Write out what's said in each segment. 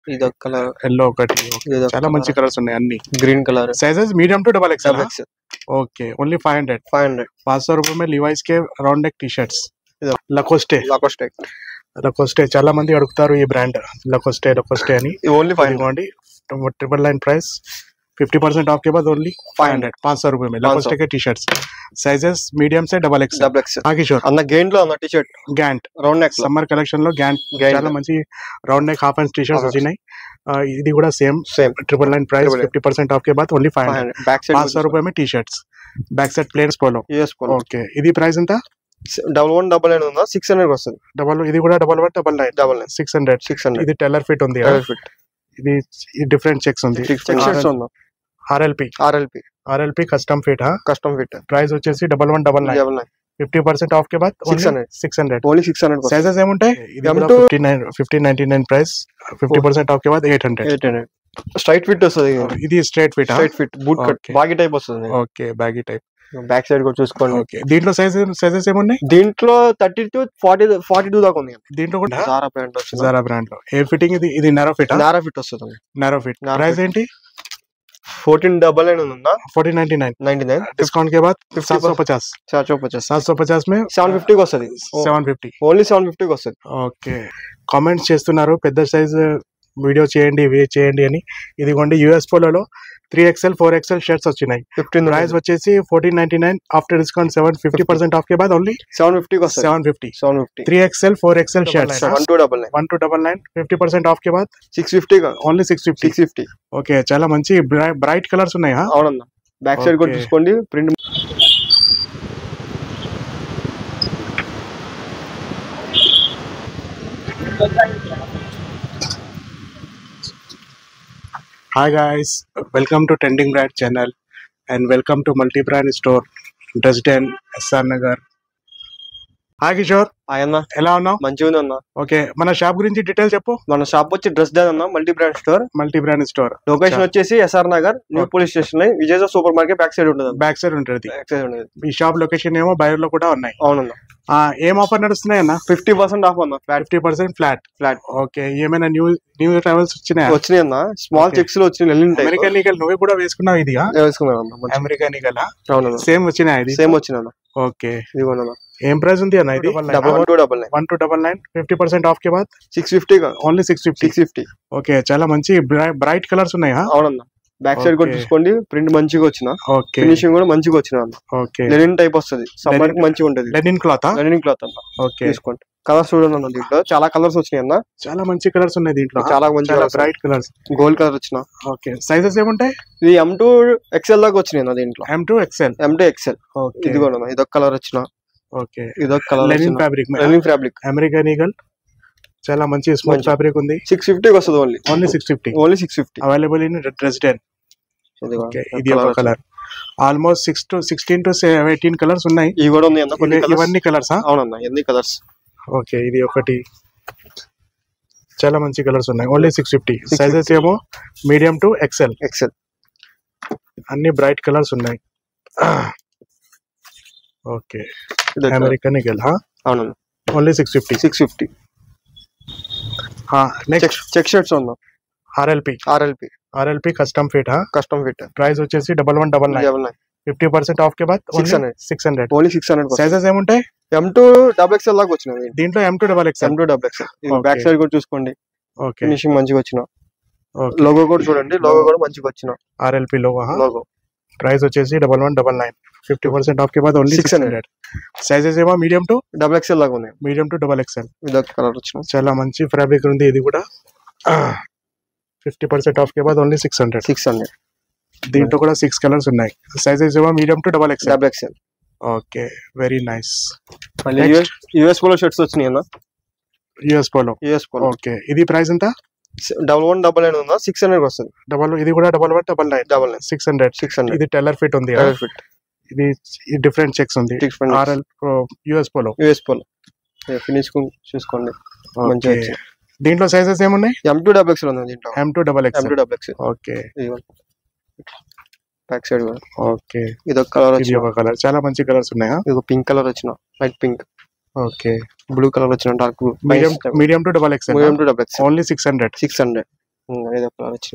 ఇది ఒక colour yellow ఒకటి okay. చాలా మంచి కలర్స్ ఉన్నాయి అన్ని green colour sizes medium to double XL double XL okay only five hundred five hundred पाँच सौ रुपए में लिवाइस के राउंड नेक टी शर्ट्स ఇదో. లకోస్టే లాకోస్ట్ లకోస్టే చాలా మంది అడుగుతారు ఈ బ్రాండ్ లకోస్టే లకోస్టే అని ఇది ఓన్లీ ఫైవ్ హండ్రెడ్ ఇదిగోండి triple line price fifty percent off के बाद ओनली फाइव हंड्रेड पाँच सौ रुपए में लकोस्टे के टी शर्ट्स साइजेस मीडियम से डबल एक्सएल డబుల్ ఎక్స్ हाँ किशोर అన్న గెయిన్ లో అన్న T shirt Gant round neck summer collection లో గ్యాంట్ Gant. చాలా మంచి round neck half and T shirts Half వచ్చినాయి ఆ, ఇది కూడా same same triple line price Triple line. Fifty percent off के बाद only five five hundred hundred back पाँच सौ సైడ్ रुपए में T shirts back side planes polo US polo okay ఇది ప్రైస్ ఎంత డబల్ వన్ డబల్ నైన్ ఉందా six hundred వస్తుంది డబల్ ఇది కూడా double one double nine double nine six hundred six hundred ఇది టెల్లర్ ఫిట్ ఉంది ఫిట్ ఇది డిఫరెంట్ చెక్స్ ఉంది చెక్ షర్ట్స్ ఉందా RLP RLP RLP custom fit custom fit price వచ్చేసి double one double nine double nine fifty percent off కే బాత్ 600. Six hundred only six hundred sizes ఏముంటాయి ఇది M2 fifty nine fifteen ninety nine price fifty percent off కే బాత్ eight hundred eight hundred straight fit వస్తుంది ఇది straight fit straight fit boot cut Okay. Baggy type వస్తుంది okay baggy type back side కూడా చూసుకోండి okay దీంట్లో sizes sizes ఏమున్నాయి దీంట్లో thirty to forty forty two దాకా ఉంది దీంట్లో కూడా జారా ప్యాంట్ వస్తుంది జారా బ్రాండ్ లో ఏ ఫిట్టింగ్ ఇది ఇది నెరో ఫిట్ నారా ఫిట్ వస్తుంది narrow fit Narrow price fit. ఏంటి ఫోర్టీన్ డబల్ నైన్ ఉందా fourteen ninety nine ninety nine discount के बाद 50 सात सौ पचास చార్జ్ వచ్చేసి सात सौ पचास में సెవెన్ ఫిఫ్టీకి వస్తుంది సెవెన్ ఫిఫ్టీ ఓన్లీ సెవెన్ ఫిఫ్టీకి వస్తుంది ఓకే కామెంట్స్ చేస్తున్నారు పెద్ద సైజ్ వీడియో చేయండి ఇవి చేయండి అని ఇదిగోండి US polo three XL four XL shirts వచ్చినాయి ఫిఫ్టీన్ ప్రైస్ వచ్చేసి fourteen ninety nine after discount seven fifty percent off కే బాద్ ఓన్లీ సెవెన్ ఫిఫ్టీకి వస్తుంది seven fifty seven fifty three XL four XL shirts one two double nine one two double nine fifty percent off కే బాద్ six fifty only six fifty six fifty okay చాలా మంచి bright colours ఉన్నాయి హా? అవునన్నా back side కూడా Okay. చూసుకోండి print Hi guys, welcome to Trending Brand channel and welcome to Multi Brand Store, Dresden, SR Nagar. Hi Kishore అన్న ఎలా ఉన్నావు మంచిగా ఉంది అన్న ఓకే మన షాప్ గురించి డీటెయిల్ చెప్పు మన షాప్ వచ్చి డ్రెస్ డే అన్న multi brand store multi brand store location వచ్చేసి SR Nagar new Okay. Police station Vijay super market back side ఉంటుంది బ్యాక్ సైడ్ ఉంటుంది బ్యాక్ సైడ్ ఉంటుంది ఈ షాప్ లొకేషన్ ఏమో బయర్లో కూడా ఉన్నాయి అవునన్న ఆ, ఏం ఆఫర్ నడుస్తున్నాయి అన్న ఫిఫ్టీ పర్సెంట్ ఆఫ్ అన్న flat fifty percent flat flat okay ఏమైనా న్యూ న్యూ ట్రావెల్స్ వచ్చినాయా వచ్చినాయి అన్న స్మాల్ Okay. చెక్స్ లో వచ్చినాయి వెళ్ళింటాయి అమెరికన్ ఈగల్ నువ్వు కూడా వేసుకున్నావు ఇది వేసుకున్నాను అన్న మంచి- అమెరికన్ ఈగల్ అవునన్న సేమ్ వచ్చినాయి ఇది సేమ్ వచ్చిన ఓకే ఇదిగోనన్న ఏం ప్రైస్ ఉంది అన్న ఇది double one two double nine one two double nine fifty percent off కే బాద్ six fifty only six fifty six fifty okay చాలా మంచి బ్రైట్ కలర్స్ ఉన్నాయి హా? అవునన్న బ్యాక్ సైడ్ కూడా Okay. చూసుకోండి ప్రింట్ మంచిగా వచ్చిన ఓకే ఫినిషింగ్ కూడా మంచిగా వచ్చిన అన్న ఓకే లెనిన్ టైప్ వస్తుంది సమ్మర్ కి Linen- మంచిగా ఉంటది లెనిన్ క్లాత్ లెనిన్ క్లాత్ అన్న ఓకే తీసుకోండి కలర్స్ చూడండి అన్న దీంట్లో చాలా కలర్స్ వచ్చినాయి అన్న చాలా మంచి కలర్స్ ఉన్నాయి దీంట్లో చాలా మంచి చాలా బ్రైట్ కలర్స్ గోల్డ్ కలర్ వచ్చిన ఓకే సైజెస్ ఏముంటాయి ఇది ఎం టూ ఎక్సెల్ దాకా వచ్చినాయి అన్న దీంట్లో M to XL M to XL okay ఇది కూడా అన్న ఇదొక కలర్ వచ్చిన ఓకే ఇదొక colour linen fabric linen fabric American Eagle చాలా మంచి స్మూత్ మంచి. ఫ్యాబ్రిక్ ఉంది సిక్స్ ఫిఫ్టీకి వస్తుంది only only six fifty only six fifty available in Dresden okay ఇది ఒక colour almost six to sixteen to eighteen colours ఉన్నాయి ఇవి కూడా ఉన్నాయి అన్న కొన్ని ఇవి- colours. ఇవన్నీ కలర్స్ అవునన్న ఎన్ని కలర్స్ ఓకే ఇది ఒకటి చాలా మంచి కలర్స్ ఉన్నాయి ఓన్లీ సిక్స్ ఫిఫ్టీ సైజెస్ ఏమో మీడియం టు ఎక్సెల్ ఎక్సెల్ అన్ని బ్రైట్ కలర్స్ ఉన్నాయి ఓకే అమెరికన్ ఈగల్ అవునన్న only six fifty six fifty next check shirts ఉన్నా RLP RLP RLP custom fit custom fit price వచ్చేసి double one double nine double nine fifty percent off కే బాత్ 600. Six hundred only six hundred sizes ఏముంటాయి M to double XL దాకా వచ్చినాయి దీంట్లో M to double M XL two double XL Okay. Back side కూడా చూసుకోండి okay finishing మంచిగా వచ్చిన ఓకే లోగో కూడా చూడండి లోగో కూడా మంచిగా వచ్చిన ఆర్ఎల్పి లో లోగో ప్రైస్ వచ్చేసి double one double nine fifty percent off కే బాత్ ఓన్లీ సిక్స్ 600. హండ్రెడ్ సైజెస్ ఏమో మీడియం టు డబుల్ ఎక్స్ఎల్ దాకా ఉన్నాయి మీడియం టు డబల్ ఎక్స్ఎల్ ఇదొక కలర్ వచ్చిన చాలా మంచి ఫ్యాబ్రిక్ ఉంది ఇది కూడా ఫిఫ్టీ పర్సెంట్ ఆఫ్ కే బాద్ only six hundred six hundred దీంట్లో కూడా సిక్స్ కలర్స్ ఉన్నాయి సైజెస్ ఏమో medium to double XL double XL okay very nice మళ్ళీ Next. యుఎస్ పోలో షర్ట్స్ వచ్చినాయి అన్న US polo US polo okay ఇది ప్రైస్ ఎంత డబల్ వన్ డబల్ నైన్ ఉందా సిక్స్ హండ్రెడ్ వస్తుంది డబల్ ఇది కూడా double one double nine double nine six hundred six hundred ఇది టెల్లర్ ఫిట్ ఉంది డబల్ ఫిట్ ఇది డిఫరెంట్ చెక్స్ ఉంది different RL US polo US polo finish చూసుకోండి మంచిగా ఓకే వచ్చింది. దీంట్లో సైజెస్ ఏమున్నాయి ఎం టూ డబుల్ ఎక్స్ఎల్ ఉంది దీంట్లో M to double M X to double XL okay back side okay ఇదొక కలర్ ఇది వచ్చిన ఒక కలర్ చాలా మంచి కలర్స్ ఉన్నాయా ఇది పింక్ కలర్ వచ్చిన light pink okay blue colour వచ్చిన dark blue medium medium to double X medium to double XL only six hundred six hundred ఇదొక కలర్ వచ్చిన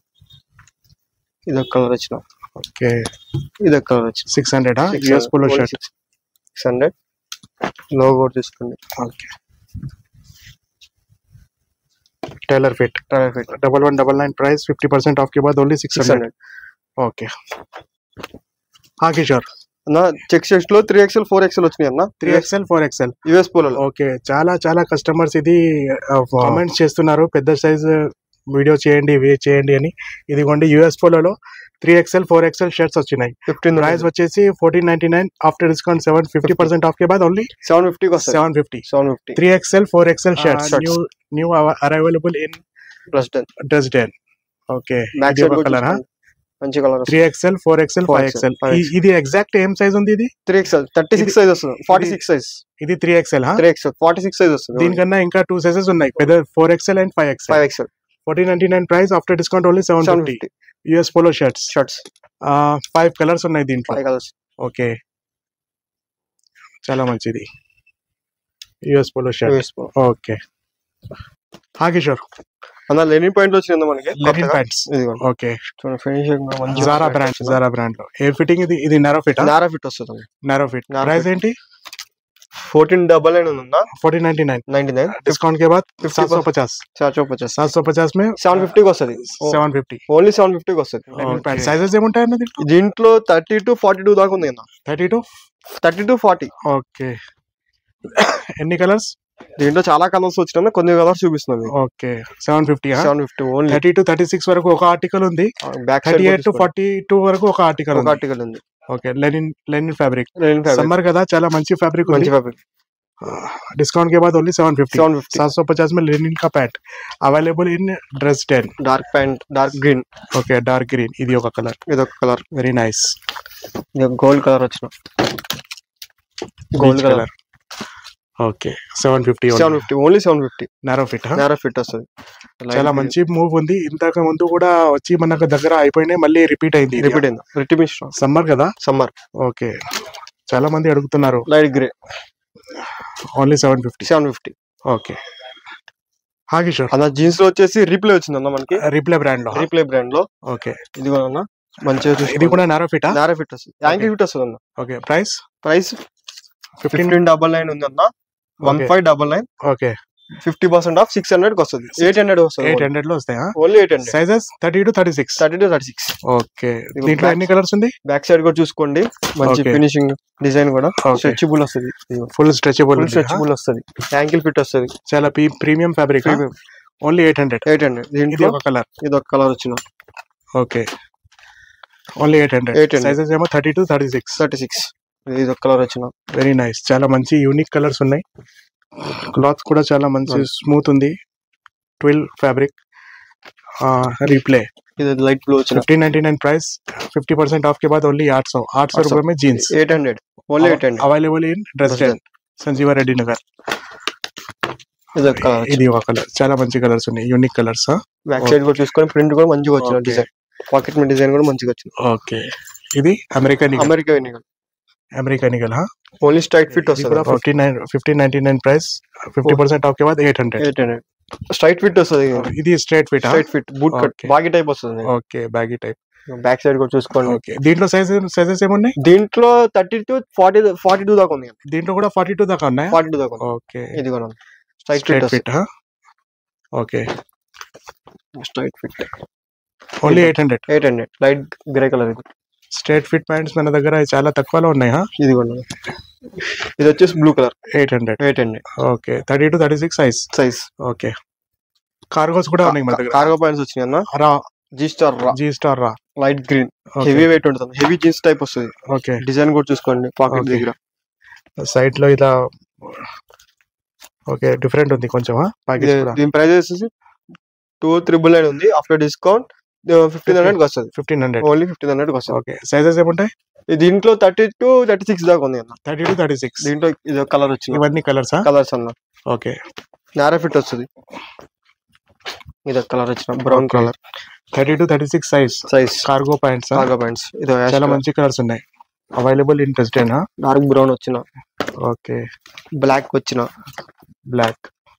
ఇదొక కలర్ వచ్చిన ఓకే ఇదొక కలర్ వచ్చిన six hundred US polo shirt six hundred logo కూడా తీసుకోండి okay tailor fit double one double nine price fifty percent off के बाद only six six hundred hundred okay हाँ किशोर అన్న చెక్ షర్ట్స్ లో త్రీ ఎక్స్ఎల్ ఫోర్ ఎక్స్ఎల్ వచ్చినాయి అన్న three XL four XL US పోలలో ఓకే చాలా చాలా కస్టమర్స్ ఇది కామెంట్స్ చేస్తున్నారు పెద్ద సైజ్ వీడియో చేయండి ఇవి చేయండి అని ఇదిగోండి US polo three XL four XL shirts వచ్చినాయి ఫిఫ్టీన్ ప్రైస్ వచ్చేసి fourteen ninety nine after discount seven fifty percent off के बाद ఓన్లీ సెవెన్ ఫిఫ్టీకి వస్తుంది seven fifty seven fifty three XL four XL shirts shirts. New new available in plus ten Dresden okay back ఇది side ఒక colour మంచి colour three XL four XL 4XL, five XL 5XL. ఇది exact ఏం size ఉంది ఇది three XL thirty six size వస్తుంది forty six size ఇది three XL three XL forty six size వస్తుంది దీనికన్నా ఇంకా టూ సైజెస్ ఉన్నాయి పెద్ద four XL and five XL five XL fourteen ninety nine price after discount only seven seven fifty fifty US polo shirts shirts five colours ఉన్నాయి దీంట్లో five colours okay చాలా మంచిది US polo shirt okay హా కిషోర్ అన్న Lenin pant వచ్చింది మనకి linen pants ఇదిగోండి okay చూడండి ఫినిషింగ్ మంచి జారా బ్రాండ్ జారా బ్రాండ్ లో ఏ ఫిట్టింగ్ ఇది ఇది నారో ఫిట్ నారా ఫిట్ వస్తుంది narrow fit Narrow price fit. ఏంటి फोर्टीन डबल नाइन ఉందా fourteen ninety nine ninety nine discount के बाद 50% सात सौ पचास చార్ చౌక్ పచాస్ सात सौ पचास में సెవెన్ ఫిఫ్టీకి వస్తుంది సెవెన్ ఫిఫ్టీ ఓన్లీ సెవెన్ ఫిఫ్టీకి వస్తుంది సైజెస్ ఏముంటాయి అన్నది దీంట్లో థర్టీ టు ఫార్టీ టూ దాకా ఉంది అన్న thirty two thirty to forty okay ఎన్ని కలర్స్ దీంట్లో చాలా కలర్స్ వచ్చినా కొన్ని కలర్స్ చూపిస్తున్నాం మీకు okay seven fifty seven fifty only thirty to thirty six వరకు ఒక ఆర్టికల్ ఉంది back thirty side eight to forty two వరకు ఒక ఆర్టికల్ ఒక ఉంది ఆర్టికల్ ఉంది okay linen linen fabric linen fabric summer కదా చాలా మంచి ఫ్యాబ్రిక్ ఉంది మంచి ఫ్యాబ్రిక్ डिस्काउंट के बाद only seven fifty seven fifty सात सौ पचास में लेनिन का pant available in dress ten dark pant dark green okay dark green ఇది ఒక కలర్ ఇదొక కలర్ వెరీ నైస్ ఇది గోల్డ్ కలర్ వచ్చిన gold colour okay seven fifty seven fifty only seven fifty narrow fit narrow fit వస్తుంది చాలా మంచి move ఉంది ఇంతకు ముందు కూడా వచ్చి మనకు దగ్గర అయిపోయినాయి మళ్ళీ రిపీట్ అయింది రిపీట్ అయింది రిటిమిష్ సమ్మర్ కదా సమ్మర్ ఓకే చాలా మంది అడుగుతున్నారు light grey only seven fifty seven fifty okay హా కిషోర్ అన్న జీన్స్ లో వచ్చేసి రీప్లే వచ్చింది అన్న మనకి రీప్లే బ్రాండ్ లో రీప్లే బ్రాండ్ లో ఓకే ఇది కూడా అన్న మంచిగా చూసి ఇది కూడా నారో ఫిటా నేరా ఫిట్ వస్తుంది యాంకిల్ ఫిట్ వస్తుంది అన్న okay price price fifteen fifteen double nine ఉంది అన్న one Okay. Five double nine okay fifty percent off six hundred వస్తుంది ఎయిట్ హండ్రెడ్ ఎయిట్ వస్తుంది హండ్రెడ్ లో వస్తాయా only eight hundred sizes thirty to thirty six thirty to thirty six okay ఇది దీంట్లో black- ఎన్ని colours ఉంది బ్యాక్ సైడ్ కూడా చూసుకోండి మంచి Okay. ఫినిషింగ్ డిజైన్ కూడా Okay. స్ట్రెచబుల్ వస్తుంది ఫుల్ స్ట్రెచబుల్ ఫుల్ స్ట్రెచబుల్ వస్తుంది యాంకిల్ ఫిట్ వస్తుంది చాలా premium fabric only eight hundred eight hundred ఇది దీంట్లో ఒక కలర్ ఇది ఒక కలర్ వచ్చిన okay only eight hundred 800. Sizes ఏమో thirty to thirty six thirty six ఇది ఒక కలర్ వచ్చిన వెరీ నైస్ చాలా మంచి యూనిక్ కలర్స్ ఉన్నాయి క్లాత్ కూడా చాలా మంచి Right. స్మూత్ ఉంది ట్విల్ ఫ్యాబ్రిక్ रीप्ले ఇది లైట్ బ్లూ వచ్చిన fifteen ninety nine price fifty percent off के बाद ओनली आठ सौ आठ सौ 800 रुपए में jeans eight hundred only eight hundred available in dress Sanjeeva Reddy Nagar ఇది ఒక కలర్ ఇది ఒక కలర్ చాలా మంచి కలర్స్ ఉన్నాయి యూనిక్ కలర్స్ బ్యాక్ సైడ్ కూడా చూసుకొని ప్రింట్ కూడా మంచిగా వచ్చిన Okay. డిజైన్ పాకెట్ మీ డిజైన్ కూడా మంచిగా వచ్చింది ఓకే ఇది అమెరికన్ అమెరికా వెనిగల్ American Eagle only straight fit ఇది కూడా వస్తుంది fifty nine fifteen ninety nine price fifty percent off के बाद eight hundred eight hundred straight fit వస్తుంది ఇది straight fit straight fit boot cut Okay. Baggy type వస్తుంది okay baggy type back side కూడా చూసుకోండి ఓకే దీంట్లో సైజ్ సైజెస్ ఏమున్నాయి దీంట్లో thirty to forty forty two దాకా ఉంది దీంట్లో కూడా ఫార్టీ టూ దాకా ఉన్నాయా ఫార్టీ టూ దాకా ఉంది. ఓకే ఇది కూడా straight fit straight fit okay straight fit only eight hundred eight hundred light grey colour ఇది స్ట్రైట్ ఫిట్ ప్యాంట్స్ మన దగ్గర చాలా తక్కువలో ఉన్నాయి ఇది కూడా ఇది వచ్చేసి blue colour eight hundred eight hundred okay thirty to thirty six size size okay cargos కూడా ఉన్నాయి మన దగ్గర కార్గో పాయింట్స్ వచ్చినాయి అన్న Raw G star G star Raw light green heavy weight ఉంటుంది హెవీ జీన్స్ టైప్ వస్తుంది ఓకే డిజైన్ కూడా చూసుకోండి పాకెట్ Okay. దగ్గర సైడ్ లో ఇలా ఓకే డిఫరెంట్ ఉంది కొంచెం ప్యాకేజ్ ఇది- కూడా దీని ప్రైస్ వచ్చేసి టూ త్రిబుల్ నైన్ ఉంది ఆఫ్టర్ డిస్కౌంట్ ఫిఫ్టీన్ హండ్రెడ్ వస్తుంది fifteen hundred only fifteen hundred వస్తుంది ఓకే సైజెస్ ఏముంటాయి ఇది దీంట్లో థర్టీ టు థర్టీ సిక్స్ దాకా ఉంది అన్న థర్టీ టు థర్టీ సిక్స్ దీంట్లో ఇది ఒక కలర్ వచ్చింది ఇవన్నీ కలర్స్ కలర్స్ అన్న ఓకే నారా ఫిట్ వస్తుంది ఇది ఒక కలర్ వచ్చిన brown Okay. Colour thirty to thirty six size size cargo pants cargo pants ఇది చాలా మంచి కలర్స్ ఉన్నాయి అవైలబుల్ ఇన్ టెస్టేనా డార్క్ బ్రౌన్ వచ్చిన ఓకే బ్లాక్ వచ్చిన black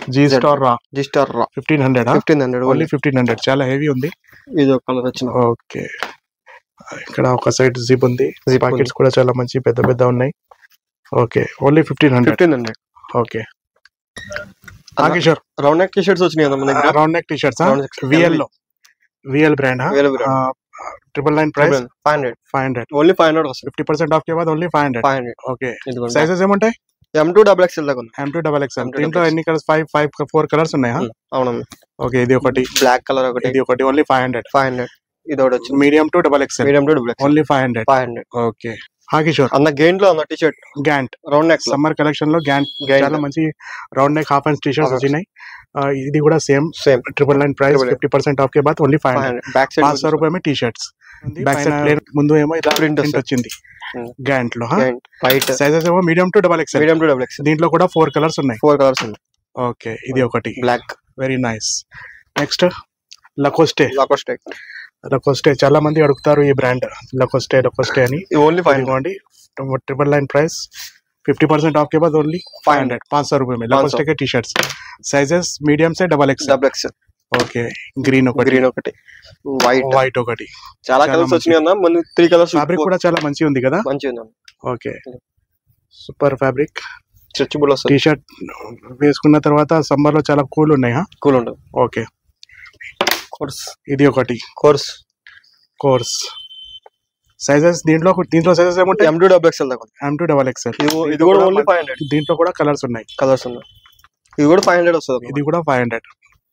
G star Raw G star Raw fifteen hundred fifteen hundred only fifteen hundred చాలా heavy ఉంది ఇది ఒక కలర్ వచ్చిన ఓకే ఇక్కడ ఒక సైడ్ జిప్ ఉంది Zip పాకెట్స్ కూడా చాలా మంచి పెద్ద పెద్ద ఉన్నాయి okay only fifteen hundred fifteen hundred okay Kishore round neck T-shirts వచ్చినాయి కదా మన దగ్గర round neck T-shirts Round neck t-shirts. VL లో VL brand VL brand. Triple nine price five hundred five hundred only five hundred వస్తుంది fifty percent off కే బాద్ only five hundred five hundred okay ఇదిగోండి sizes ఏముంటాయి M to double XL దాకా ఉంది M to double XL M2 దీంట్లో double ఎన్ని colours five five four colours ఉన్నాయా అవునమ్మా ఓకే ఇది ఒకటి బ్లాక్ కలర్ ఒకటి ఇది ఒకటి only five hundred five hundred ఇది ఒకటి వచ్చింది medium to double XL medium to double XL only five hundred five hundred okay హా కిషోర్ అన్న గెయిన్ లో అన్న T shirt Gant round neck లో సమ్మర్ కలెక్షన్ లో గ్యాంట్ Gant. చాలా మంచి round neck half and T shirts Half hands. వచ్చినాయి ఆ, ఇది కూడా same same triple nine price Triple nine. Fifty percent off కే బాత్ only five five hundred hundred back పాంచ్ సో సైడ్ రూపాయ T-shirts back side plain ముందు ఏమో ఇలా Print ప్రింట్ వస్తుంది. వచ్చింది Hmm. గ్యాంట్ లో వైట్ సైజెస్ ఏమో medium to double XL medium to double XL దీంట్లో కూడా ఫోర్ కలర్స్ ఉన్నాయి ఫోర్ కలర్స్ ఉంది ఓకే ఇది ఒకటి black very nice next Lacoste Lacoste type Lacoste చాలా మంది అడుగుతారు ఈ బ్రాండ్ లకోస్టే లకోస్టే అని ఇది ఓన్లీ ఫైవ్ హండ్రెడ్ ఇదిగోండి triple nine price fifty percent off के बाद ओनली फाइव हंड्रेड पाँच सौ रुपए में 500 लकोस्टे के टी शर्ट्स साइजेस मीडियम से double X double XL okay green ఒకటి గ్రీన్ ఒకటి వైట్ వైట్ ఒకటి చాలా చాలా కలర్స్ మంచి. వచ్చినాయి అన్న మన త్రీ కలర్స్ ఫ్యాబ్రిక్ కూడా చాలా మంచిగా ఉంది కదా మంచిగా ఉంది ఓకే సూపర్ ఫ్యాబ్రిక్ స్ట్రెచబుల్ వస్తుంది టీ షర్ట్ వేసుకున్న తర్వాత సమ్మర్ లో చాలా కూల్ ఉన్నాయి కూల్ ఉంటుంది ఓకే కోర్స్ ఇది ఒకటి కోర్స్ కోర్స్ సైజెస్ దీంట్లో దీంట్లో సైజెస్ ఏముంటాయి ఎం టూ డబుల్ ఎక్స్ఎల్ దాకా ఉంది. ఎం టూ డబల్ ఎక్స్ఎల్ ఇది ఇది కూడా ఓన్లీ ఫైవ్ హండ్రెడ్ దీంట్లో కూడా కలర్స్ ఉన్నాయి కలర్స్ ఉన్నాయి ఇది కూడా ఫైవ్ హండ్రెడ్ వస్తుంది ఇది కూడా ఫైవ్ హండ్రెడ్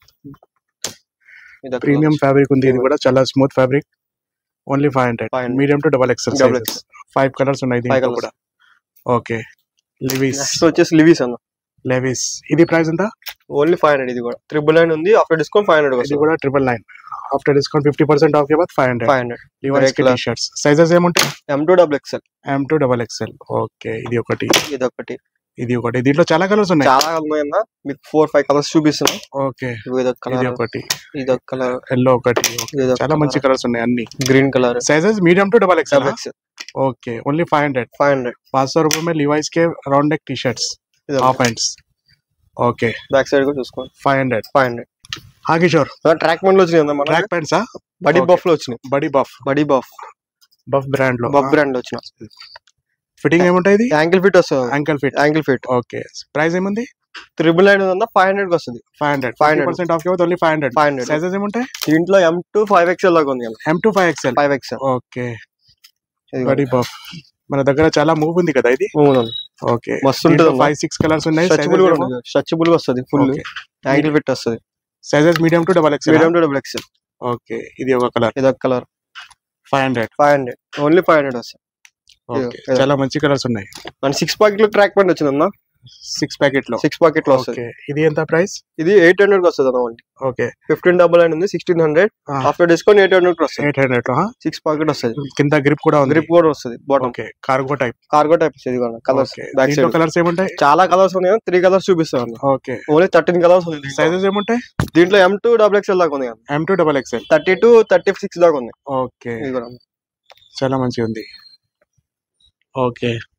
ఇది ప్రీమియం ఫ్యాబ్రిక్ ఉంది ఇది కూడా చాలా smooth fabric only five hundred 500. Medium to double XL Double five colours ఉన్నాయి దీంట్లో colours. కూడా ఓకే లివిస్ నెక్స్ట్ వచ్చేసి లివీస్ అన్న లెవిస్ ఇది ప్రైస్ ఎంత ఓన్లీ ఫైవ్ హండ్రెడ్ ఇది కూడా ట్రిపుల్ నైన్ ఉంది ఆఫ్టర్ డిస్కౌంట్ ఫైవ్ హండ్రెడ్ ఇది వస్తుంది కూడా triple nine after discount fifty percent off బాత్ five hundred five hundred Levi's కి Regular. టీ షర్ట్స్ సైజెస్ ఏముంటాయి M to double XL M to double XL okay ఇది ఒకటి ఇది ఒకటి ఇది ఒకటి దీంట్లో చాలా కలర్స్ ఉన్నాయి చాలా ఉన్నాయన్న మీకు ఫోర్ ఫైవ్ కలర్స్ చూపిస్తున్నా ఓకే ఇదిగో ఇదొక ఇది కలర్ ఒకటి ఇదొక కలర్ ఎల్లో ఒకటి okay. ఇదొక చాలా మంచి కలర్స్ ఉన్నాయి అన్ని green colour sizes medium to double XL double XL okay only five hundred five hundred पाँच सौ रुपए में लिवाइस के round neck T shirts half hands okay back side కూడా చూసుకోండి फाइव हंड्रेड ఫైవ్ హండ్రెడ్ हाँ किशोर ట్రాక్ మోడ్ లో వచ్చినాయి అన్న మన ट्रैक पैंट्स हाँ బడీ Okay. బఫ్ లో వచ్చినాయి buddy buff buddy buff buff brand लो బఫ్ బ్రాండ్ వచ్చిన ఫిట్టింగ్ ఏముంటాయి ఇది యాంకిల్ ఫిట్ వస్తుంది ankle fit ankle fit okay price ఏముంది త్రిబుల్ నైన్ ఉందన్న ఫైవ్ హండ్రెడ్ వస్తుంది five hundred 500. Five percent off only five hundred five hundred sizes ఏముంటాయి దీంట్లో ఎం టూ ఫైవ్ ఎక్స్ఎల్ దాకా ఉంది M to five XL five XL okay buddy buff మన దగ్గర చాలా మూవ్ ఉంది కదా ఇది ఓకే మస్తు ఉంటుంది ఫైవ్ సిక్స్ కలర్స్ ఉన్నాయి స్ట్రెచబుల్ కూడా ఉంది స్ట్రెచబుల్ గా వస్తుంది ఫుల్ యాంకిల్ ఫిట్ వస్తుంది sizes medium to double XL medium to double XL okay ఇది ఒక కలర్ ఇదొక colour five hundred five hundred only five hundred వస్తుంది ఓకే ఇదో. చాలా మంచి కలర్స్ ఉన్నాయి మన సిక్స్ పాకెట్ లో ట్రాక్ ప్యాంట్ వచ్చిందన్న సిక్స్ ప్యాకెట్ లో సిక్స్ పాకెట్ లో వస్తుంది ఓకే ఇది ఎంత ప్రైస్ ఇది ఎయిట్ హండ్రెడ్ వస్తుంది అన్న only okay fifteen double nine ఉంది sixteen hundred after discount eight hundred వస్తుంది ఎయిట్ హండ్రెడ్ లో సిక్స్ పాకెట్ వస్తుంది కింద గ్రిప్ కూడా ఉంది గ్రిప్ కూడా వస్తుంది bottom okay cargo type cargo type వస్తుంది కలర్స్ ఓకే బ్యాక్ దీంట్లో సైడ్ కలర్స్ ఏముంటాయి చాలా కలర్స్ ఉన్నాయి త్రీ కలర్స్ చూపిస్తాను అన్న ఓకే ఓన్లీ థర్టీన్ కలర్స్ ఉంది దీంట్లో. సైజెస్ ఏముంటాయి దీంట్లో ఎం టూ డబుల్ ఎక్స్ఎల్ దాకా ఉంది M to double XL thirty two thirty six దాకా ఉంది ఓకే ఇది కూడా చాలా మంచిగా ఉంది ఓకే